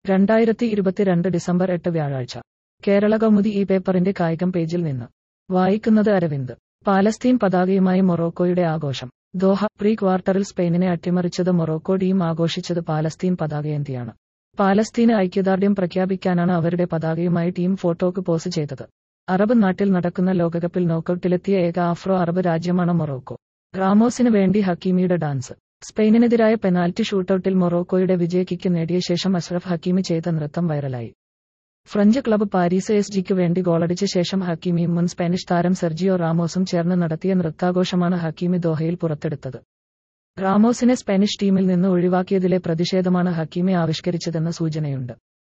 രണ്ടായിരത്തി ഇരുപത്തിരണ്ട് ഡിസംബർ എട്ട് വ്യാഴാഴ്ച കേരള കൗമുദി ഈ പേപ്പറിന്റെ കായികം പേജിൽ നിന്ന് വായിക്കുന്നത് അരവിന്ദ് പാലസ്തീൻ പതാകയുമായി മൊറോക്കോയുടെ ആഘോഷം ദോഹ പ്രീ ക്വാർട്ടറിൽ സ്പെയിനിനെ അട്ടിമറിച്ചത് മൊറോക്കോ ടീം ആഘോഷിച്ചത് പാലസ്തീൻ പതാകയേന്തിയാണ് പാലസ്തീന് ഐക്യദാർഢ്യം പ്രഖ്യാപിക്കാനാണ് അവരുടെ പതാകയുമായി ടീം ഫോട്ടോക്ക് പോസ് ചെയ്തത് അറബ് നാട്ടിൽ നടക്കുന്ന ലോകകപ്പിൽ നോക്കൌട്ടിലെത്തിയ ഏക ആഫ്രോ അറബ് രാജ്യമാണ് മൊറോക്കോ റാമോസിന് വേണ്ടി ഹക്കീമിയുടെ ഡാൻസ് സ്പെയിനിനെതിരായ പെനാൽറ്റി ഷൂട്ടൌട്ടിൽ മൊറോക്കോയുടെ വിജയ കിക്ക് നേടിയ ശേഷം അഷ്റഫ് ഹക്കീമി ചെയ്ത നൃത്തം വൈറലായി ഫ്രഞ്ച് ക്ലബ്ബ് പാരീസ് എസ് ജിക്ക് വേണ്ടി ഗോളടിച്ച ശേഷം ഹക്കീമിയും മുൻ സ്പാനിഷ് താരം സെർജിയോ റാമോസും ചേർന്ന് നടത്തിയ നൃത്താഘോഷമാണ് ഹക്കീമി ദോഹയിൽ പുറത്തെടുത്തത് റാമോസിനെ സ്പാനിഷ് ടീമിൽ നിന്ന് ഒഴിവാക്കിയതിലെ പ്രതിഷേധമാണ് ഹക്കീമി ആവിഷ്കരിച്ചതെന്ന സൂചനയുണ്ട്